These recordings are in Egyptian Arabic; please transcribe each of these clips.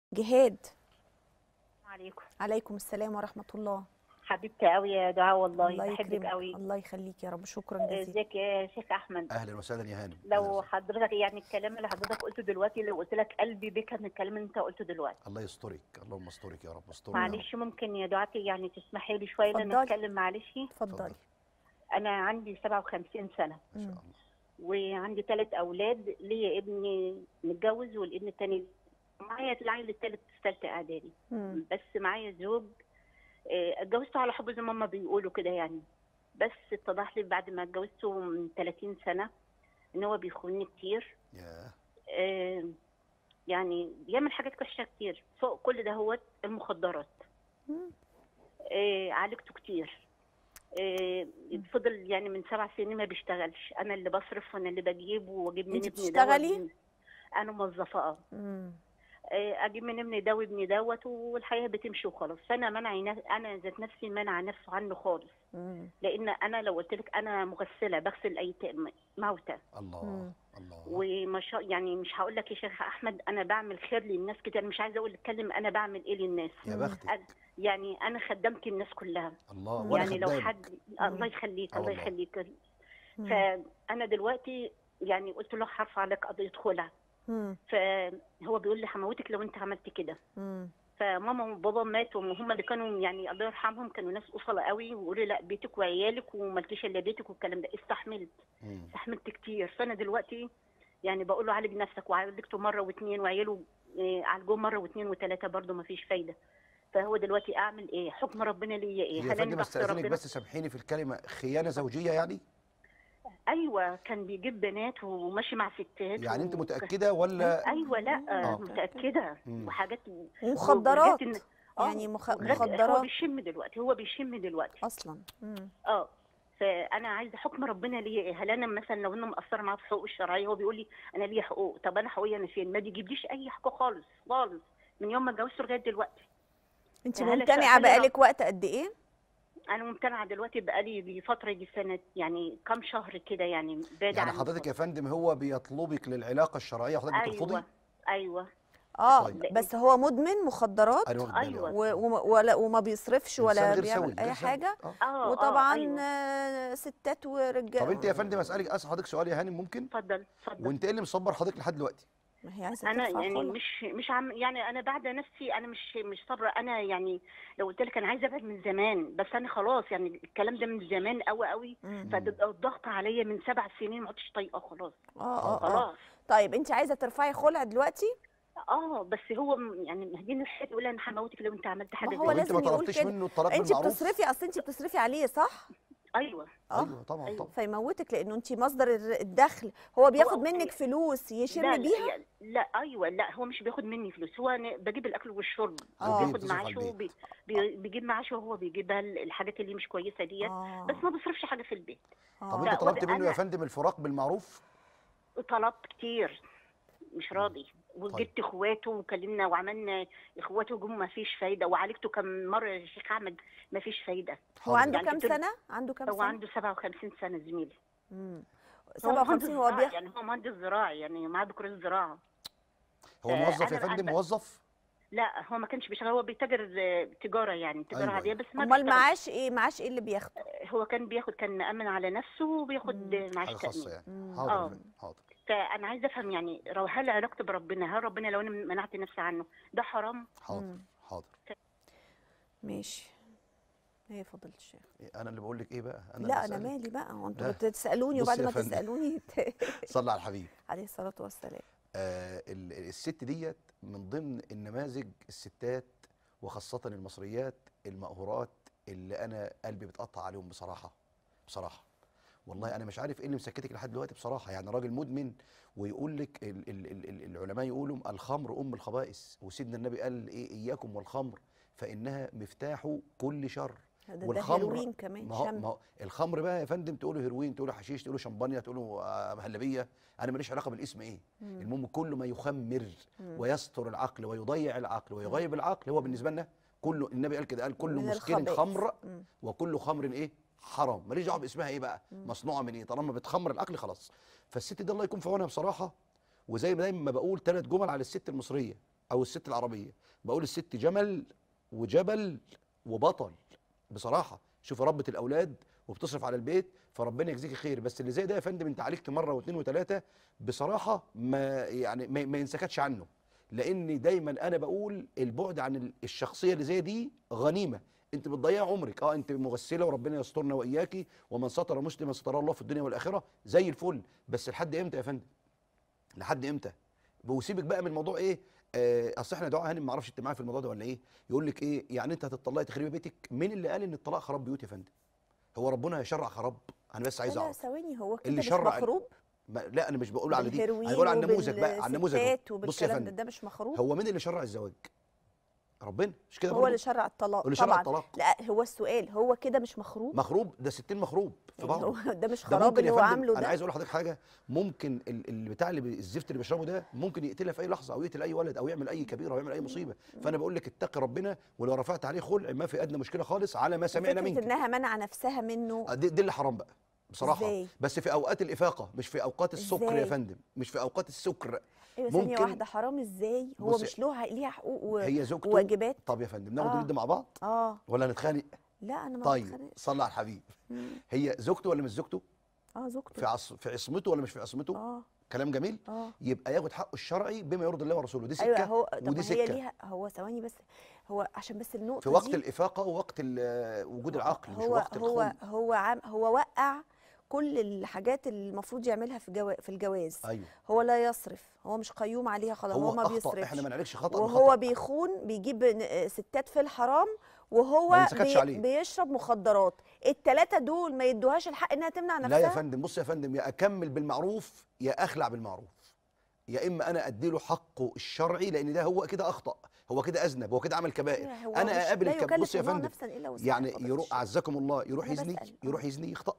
جهاد عليكم عليكم السلام ورحمه الله حبيبتي قوي يا دعاء والله الله بحبك يكرمك قوي الله يخليك يا رب شكرا جزيلا ازيك يا شيخ احمد اهلا وسهلا يا هانم لو أهلاً وسهلاً. حضرتك يعني الكلام اللي حضرتك قلته دلوقتي لو قلت لك قلبي بك من الكلام اللي انت قلته دلوقتي الله يسترك اللهم استرك يا رب استرك يا رب. معلش ممكن يا دعاتي يعني تسمحي لي شويه ان اتفضلي. اتكلم معلش اتفضلي انا عندي 57 سنه ما شاء الله وعندي ثلاث اولاد ليا ابني متجوز والابن الثاني معايا العيل الثالث في ثالثه اعدادي مم. بس معايا زوج آه، اتجوزته على حب زي ما هما بيقولوا كده يعني بس اتضح لي بعد ما اتجوزته من 30 سنه ان هو بيخونني كتير يا آه، يعني بيعمل حاجات وحشه كتير فوق كل ده هو المخدرات مم. آه، عالجته كتير آه، فضل يعني من سبع سنين ما بيشتغلش انا اللي بصرف وانا اللي بجيب واجيب من انت ابني دوت. بتشتغلي؟ انا موظفه اه مم. آه، اجيب من ابني ده وابني دوت والحياه بتمشي وخلاص فانا منعي نف- انا ذات نفسي منع نفسه عنه خالص مم. لان انا لو قلت لك انا مغسله بغسل ايتام موتى الله مم. الله وما شاء يعني مش هقول لك يا شيخ احمد انا بعمل خير للناس كتير مش عايزه اقول اتكلم انا بعمل ايه للناس يا مم. بختك أنا- يعني انا خدمت الناس كلها الله مم. وانا يعني لو خدامك. حد الله يخليك آه الله والله. يخليك مم. فانا دلوقتي يعني قلت له هرفع عليك قضيه خلع مم. فهو بيقول لي هموتك لو انت عملت كده مم. فماما وبابا ماتوا وهم اللي كانوا يعني الله يرحمهم كانوا ناس اصله قوي ويقولوا لي لا بيتك وعيالك ومالكيش الا بيتك والكلام ده استحملت مم. استحملت كتير فانا دلوقتي يعني بقول له عالج نفسك وعالجته مره واثنين وعياله آه، عالجوه مره واثنين وثلاثه برضه ما فيش فايده فهو دلوقتي اعمل ايه حكم ربنا ليا ايه يا هلاني فندم تحت استاذنك ربنا بس سامحيني في الكلمه خيانه زوجيه يعني ايوه كان بيجيب بنات وماشي مع ستات يعني انت و- متاكده ولا ايوه لا آه. متاكده مم. وحاجات ومخدرات وجات إن- آه، يعني مخ... وجات- هو مخدرات بيشم دلوقتي هو بيشم دلوقتي اصلا مم. اه فانا عايزه حكم ربنا ليا ايه هل انا مثلا لو انا مقصره معاه في حقوق الشرعيه هو بيقول لي انا ليا حقوق طب انا حقوقي انا فين ما بيجيبليش اي حقوق خالص خالص من يوم ما اتجوزته لغايه دلوقتي انت هلا ممتنعه شغالة بقالك وقت قد ايه انا ممتنعه دلوقتي بقالي لفتره دي سنه يعني كام شهر كده يعني بعيد يعني عنه حضرتك يا خالص. فندم هو بيطلبك للعلاقه الشرعيه وحضرتك بترفضي ايوه ايوه اه طيب. بس هو مدمن مخدرات انا واخد بالي أيوة. آه. و... وما- ولا وما بيصرفش إنسان ولا غير بيعمل سوي، اي غير سوي. حاجه آه. اه آه، وطبعا أيوة. آه، ستات ورجاله طب انت يا فندم اسالك اسال حضرتك سؤال يا هانم ممكن اتفضل اتفضل وانت ايه اللي مصبر حضرتك لحد دلوقتي ما هي عايزه انا ترفع يعني خلع. مش مش عم يعني انا بعد نفسي انا مش مش صابره انا يعني لو قلت لك انا عايزه ابعد من زمان بس انا خلاص يعني الكلام ده من زمان قوي قوي مم. فبيبقى الضغط عليا من سبع سنين ما عدتش طايقه خلاص اه اه اه خلاص طيب انت عايزه ترفعي خلع دلوقتي اه بس هو م- يعني مهديني الحيط يقول انا هموتك لو انت عملت حاجه ما زي هو طب كده. انت لازم ما يقول طلبتيش كده. منه الطلاق انت بالمعروف بتصرفي اصل انت بتصرفي عليه صح ايوه اه ايوه طبعا أيوة. طبعا فيموتك لانه انت مصدر الر- الدخل هو بياخد هو- منك فلوس يشم لا بيها لا, لا ايوه لا هو مش بياخد مني فلوس هو أنا بجيب الاكل والشرب آه. بياخد بتصرف على معاشه البيت. وبي- بي- بيجيب معاشه وهو بيجيبها ال- الحاجات اللي مش كويسه ديت اه بس ما بيصرفش حاجه في البيت آه. طب لا، انت طلبت وأنا- منه يا فندم الفراق بالمعروف طلبت كتير مش راضي وجبت اخواته وكلمنا وعملنا اخواته جم ما فيش فايده وعالجته كم مره يا شيخ احمد ما فيش فايده هو حاضر. عنده يعني كام كتير- سنه عنده كام هو سنه عنده 57 سنه زميلي مم. هو مهندس 57 هو زراعة، بياخد يعني هو مهندس زراعي يعني معاه دكتوراه زراعه هو آه، موظف يا أنا- فندم أنا- موظف لا هو ما كانش بيشتغل هو بيتاجر آه، تجاره يعني تجاره أيوة، عاديه أيوة. بس ما امال بيشتغل. معاش ايه معاش ايه اللي بياخده هو كان بياخد كان مأمن على نفسه وبياخد مم. معاش حاجه خاصه تأمين يعني مم. حاضر يا آه. فندم حاضر فأنا عايزة أفهم يعني لو هل علاقتي بربنا هل ربنا لو أنا منعت نفسي عنه ده حرام؟ حاضر مم. حاضر ماشي ايه فضيله الشيخ انا اللي بقول لك ايه بقى انا لا اللي انا بسألك. مالي بقى هو لا. انتوا بتسالوني بصي وبعد يا ما فندم. تسالوني ت- صلى على الحبيب عليه الصلاه والسلام آه ال- الست ديت من ضمن النماذج الستات وخاصة المصريات المقهورات اللي أنا قلبي بتقطع عليهم بصراحة بصراحة والله أنا مش عارف إيه اللي مسكتك لحد دلوقتي بصراحة يعني راجل مدمن ويقول لك ال ال ال ال العلماء يقولوا الخمر أم الخبائث وسيدنا النبي قال إيه إياكم والخمر فإنها مفتاح كل شر ده, ده والخمر- هيروين كمان ما هو, شم ما هو الخمر بقى يا فندم تقولوا هيروين تقولوا حشيش تقولوا شمبانيا تقولوا آه، مهلبيه انا ماليش علاقه بالاسم ايه مم. المهم كل ما يخمر مم. ويستر العقل ويضيع العقل ويغيب العقل هو بالنسبه لنا كله النبي قال كده قال كل من مسكر الخبائث. خمر مم. وكل خمر ايه حرام ماليش دعوه باسمها ايه بقى مصنوعه من ايه طالما بتخمر العقل خلاص فالست دي الله يكون في عونها بصراحه وزي ما دايما ما بقول ثلاث جمل على الست المصريه او الست العربيه بقول الست جمل وجبل وبطل بصراحه شوف ربة الاولاد وبتصرف على البيت فربنا يجزيك خير بس اللي زي ده يا فندم انت عالجت مره واثنين وثلاثه بصراحه ما يعني ما, ما ينسكتش عنه لان دايما انا بقول البعد عن ال- الشخصيه اللي زي دي غنيمه انت بتضيع عمرك اه انت مغسله وربنا يسترنا واياكي ومن ستر مسلما ستر الله في الدنيا والاخره زي الفل بس لحد امتى يا فندم لحد امتى وسيبك بقى من موضوع ايه آه، اصل احنا دعاء هانم ما اعرفش انت معايا في الموضوع ده ولا ايه يقول لك ايه يعني انت هتطلقي تخربي بيتك مين اللي قال ان الطلاق خراب بيوت يا فندم هو ربنا هيشرع خراب انا بس عايز لا اعرف ثواني هو كده اللي مش شرع ال- مخروب ما لا انا مش بقول على دي انا بالهيروين بقول على النموذج بقى على النموذج أهو. وبالستات بص يا وبالكلام ده فندم ده مش مخروب هو مين اللي شرع الزواج ربنا مش كده هو برضه؟ اللي شرع الطلاق اللي شرع طبعا الطلاق لا هو السؤال هو كده مش مخروب مخروب ده 60 مخروب في يعني هو بعض ده مش ده خراب ممكن اللي يا هو فندم عامله انا ده عايز اقول لحضرتك حاجه ممكن ال- اللي بتاع اللي بي- الزفت اللي بيشربه ده ممكن يقتلها في اي لحظه او يقتل اي ولد او يعمل اي كبيره او يعمل اي مصيبه فانا بقول لك اتقي ربنا ولو رفعت عليه خلع ما في ادنى مشكله خالص على ما سمعنا فكرة منك انها منع نفسها منه آه، دي, دي اللي حرام بقى بصراحه إزاي؟ بس في اوقات الافاقه مش في اوقات السكر يا إزاي؟ فندم مش في اوقات السكر ايوه ثانيه ممكن- واحده حرام ازاي هو بصي، مش له ليها حقوق و... هي زوجته وواجبات طب يا فندم ناخد آه. ند مع بعض اه ولا نتخانق لا انا ما طيب بتخانقش. صلى على الحبيب مم. هي زوجته ولا مش زوجته اه زوجته في عص... في عصمته ولا مش في عصمته اه كلام جميل اه يبقى ياخد حقه الشرعي بما يرضي الله ورسوله دي سكه ايوه هو طب ودي ما هي سكه ليها هو ثواني بس هو عشان بس النقطه في وقت دي الافاقه ووقت ال- وجود العقل مش هو وقت هو الخلق هو عام هو وقع كل الحاجات اللي المفروض يعملها في جوا في الجواز ايوه هو لا يصرف هو مش قيوم عليها خلاص هو, هو ما اخطا بيصرفش احنا ما نعالجش خطا وهو بخطأ. بيخون بيجيب ن- ستات في الحرام وهو ما ينسكتش بي عليه. بيشرب مخدرات التلاتة دول ما يدوهاش الحق انها تمنع نفسها لا يا فندم بص يا فندم يا اكمل بالمعروف يا اخلع بالمعروف يا اما انا اديله حقه الشرعي لان ده هو كده اخطا هو كده اذنب هو كده عمل كبائر أيوة، هو انا مش- اقابل لا الكب يكلف بص يا الله فندم نفسا الا وسعها يعني فضل يروح الشيء. عزكم الله يروح أنا يزني بسأل، يروح آه. يزني يخطأ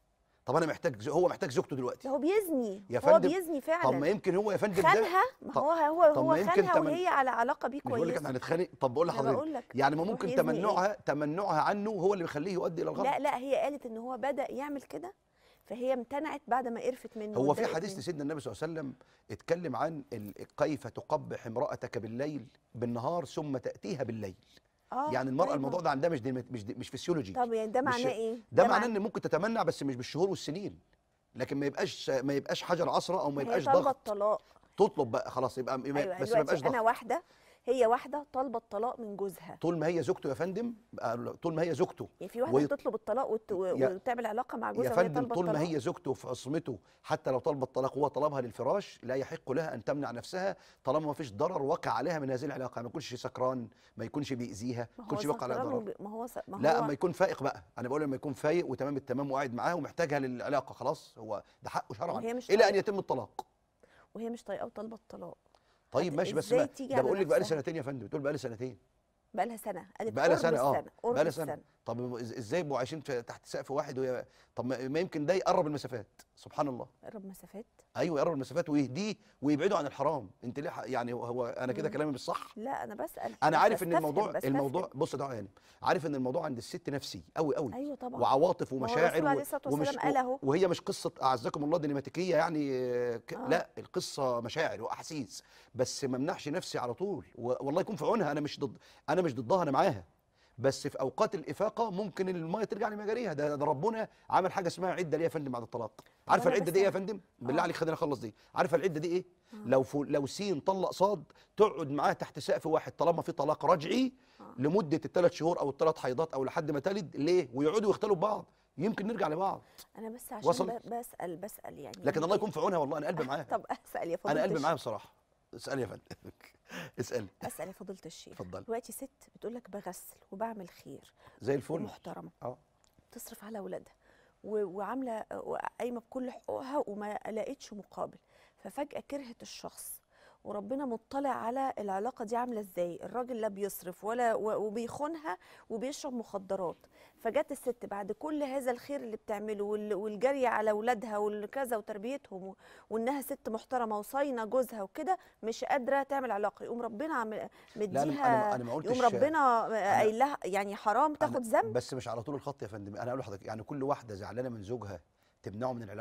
طب انا محتاج هو محتاج زوجته دلوقتي ده هو بيزني يا هو فندم، بيزني فعلا طب ما يمكن هو يا فندم ده خانها ما طب- هو هو طب هو ما يمكن خانها تمن- وهي على علاقه بيه مش بقول لك كويسه احنا هنتخانق طب بقول أنا لحضرتك بقول لك يعني ما يروح ممكن يزني إيه؟ تمنعها تمنعها عنه هو اللي بيخليه يؤدي الى الغلط لا لا هي قالت ان هو بدا يعمل كده فهي امتنعت بعد ما قرفت منه هو في واتضايقت حديث منه. لسيدنا النبي صلى الله عليه وسلم اتكلم عن ال- كيف تقبح امرأتك بالليل بالنهار ثم تأتيها بالليل اه يعني المرأة أيوة. الموضوع ده عندها مش دي مش دي مش فسيولوجي طب يعني ده مش- معناه ايه ده معناه ان ممكن تتمنع بس مش بالشهور والسنين لكن ما يبقاش ما يبقاش حجر عصره او ما هي يبقاش طالبه ضغط الطلاق تطلب بقى خلاص يبقى يبقى- ايوه بس ما يبقاش دلوقتي انا ضغط واحده هي واحده طالبه الطلاق من جوزها طول ما هي زوجته يا فندم بقى- طول ما هي زوجته يعني في واحده وهي- بتطلب الطلاق وت... يا- وتعمل علاقه مع يا جوزها وهي فندم طالبه طول ما الطلاق هي زوجته في عصمته حتى لو طلبت الطلاق وهو طلبها للفراش لا يحق لها ان تمنع نفسها طالما ما فيش ضرر وقع عليها من هذه العلاقه ما يكونش سكران ما يكونش بيأذيها ما ما هو يكونش وقع عليها سكران ضرر وب- ما هو س... ما هو لا اما يكون فائق بقى انا بقول لما يكون فايق وتمام التمام وقاعد معاها ومحتاجها للعلاقه خلاص هو ده حقه شرعا وهي مش الى ان طايقة. يتم الطلاق وهي مش طايقه وطالبه الطلاق طيب هت- ماشي بس إزاي ما تيجي ده على بقول لك بقى لي نفسها؟ سنتين يا فندم بتقول بقى لي سنتين بقى لها سنه قالت بقى لها قرب سنه اه السنه قرب بقى لها سنه السنه طب إز- ازاي يبقوا عايشين في تحت سقف واحد وهي طب ما ما يمكن ده يقرب المسافات سبحان الله قرب مسافات ايوه يقرب المسافات ويهديه ويبعده عن الحرام انت ليه ح- يعني هو- هو انا كده مم. كلامي مش صح لا انا بسال انا بس عارف ان بستفهم، الموضوع بستفهم. الموضوع بص ده يعني عارف ان الموضوع عند الست نفسي قوي قوي ايوه طبعا وعواطف ما هو ومشاعر الرسول و- عليه الصلاة والسلام قال أهو. وهي مش قصه اعزكم الله ديناماتيكيه يعني آه، ك... آه. لا القصه مشاعر واحاسيس بس ما امنعش نفسي على طول و... والله يكون في عونها انا مش ضد انا مش ضدها انا معاها بس في اوقات الافاقه ممكن الميه ترجع لمجاريها ده, ده ربنا عمل حاجه اسمها عده ليه يا فندم بعد الطلاق عارفه أنا العده بس دي إيه يا فندم بالله آه. عليك خلينا اخلص دي عارفه العده دي ايه لو فو... لو سين طلق صاد تقعد معاه تحت سقف واحد طالما في طلاق رجعي آه. لمده الثلاث شهور او الثلاث حيضات او لحد ما تلد ليه ويقعدوا يختلوا ببعض يمكن نرجع لبعض انا بس عشان وصل؟ ب- بسال بسال يعني لكن الله يمكن- يكون في عونها والله انا قلبي معاها طب اسال يا فضيله انا قلبي الشيخ. معاها بصراحه اسالي يا فندم اسالي اسال يا فضيله الشيخ اتفضلي. دلوقتي ست بتقول لك بغسل وبعمل خير زي الفل ومحترمه اه تصرف على اولادها و- وعامله قايمه بكل حقوقها وما لقيتش مقابل ففجاه كرهت الشخص وربنا مطلع على العلاقه دي عامله ازاي الراجل لا بيصرف ولا و- وبيخونها وبيشرب مخدرات فجت الست بعد كل هذا الخير اللي بتعمله وال- والجري على اولادها والكذا وتربيتهم و- وانها ست محترمه وصاينه جوزها وكده مش قادره تعمل علاقه يقوم ربنا عم- لا انا مديها انا انا ما قلتش يقوم ربنا قايل لها يعني حرام أنا- تاخد ذنب بس مش على طول الخط يا فندم انا اقول لحضرتك يعني كل واحده زعلانه من زوجها تمنعه من العلاقه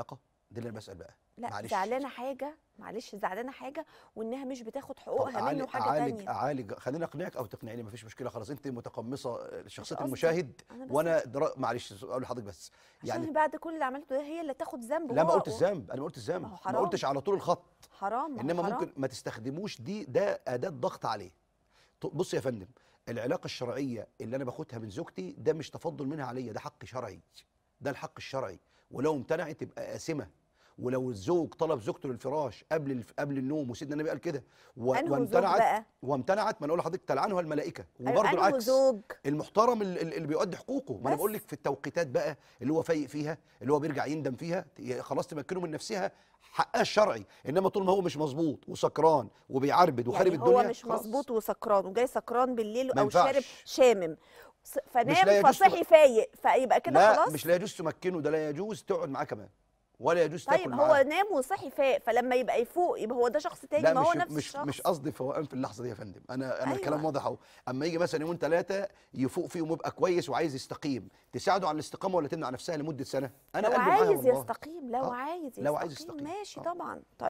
ده اللي انا بسال بقى لا معلش. زعلانه حاجه معلش زعلانه حاجه وانها مش بتاخد طب حقوقها منه أعالج- حاجه اعالج تانية اعالج خليني اقنعك او تقنعني مفيش مشكله خلاص انت متقمصه شخصيه قصدي. المشاهد أنا بس وانا درا... معلش اقول لحضرتك بس يعني يعني بعد كل اللي عملته ده هي اللي تاخد ذنب لا ما وهو- قلت الذنب انا ما قلت الذنب ما هو ما حرام. قلتش على طول الخط حرام ما هو انما حرام. ممكن ما تستخدموش دي ده اداه ضغط عليه ط- بص يا فندم العلاقه الشرعيه اللي انا باخدها من زوجتي ده مش تفضل منها عليا ده حق شرعي ده الحق الشرعي ولو امتنعت تبقى آثمة ولو الزوج طلب زوجته للفراش قبل الف... قبل النوم وسيدنا النبي قال كده و... أنهو زوج وامتنعت بقى وامتنعت ما انا اقول لحضرتك تلعنها الملائكه أيوة، وبرضه أنهو العكس زوج المحترم ال- ال- اللي بيؤدي حقوقه ما انا بس. بقول لك في التوقيتات بقى اللي هو فايق فيها اللي هو بيرجع يندم فيها ت- خلاص تمكنه من نفسها حقها الشرعي انما طول ما هو مش مظبوط وسكران وبيعربد وخارب يعني الدنيا هو مش خلاص. مظبوط وسكران وجاي سكران بالليل ما او شارب ينفعش. شامم ص- لا فنام يجوز فصحي فايق فيبقى كده لا خلاص مش لا يجوز تمكنه ده لا يجوز تقعد معاه كمان ولا يجوز طيب تاكل هو معاه نام وصحي فايق فلما يبقى يفوق يبقى هو ده شخص تاني لا ما هو مش نفس مش الشخص مش قصدي فوقان في اللحظه دي يا فندم انا انا أيوة. الكلام واضح اهو اما يجي مثلا يومين ثلاثه يفوق فيهم ويبقى كويس وعايز يستقيم تساعده على الاستقامه ولا تمنع نفسها لمده سنه انا لو قلبي معاها عايز والله. يستقيم لو آه، عايز لو عايز يستقيم يستقيم. ماشي آه. طبعا طيب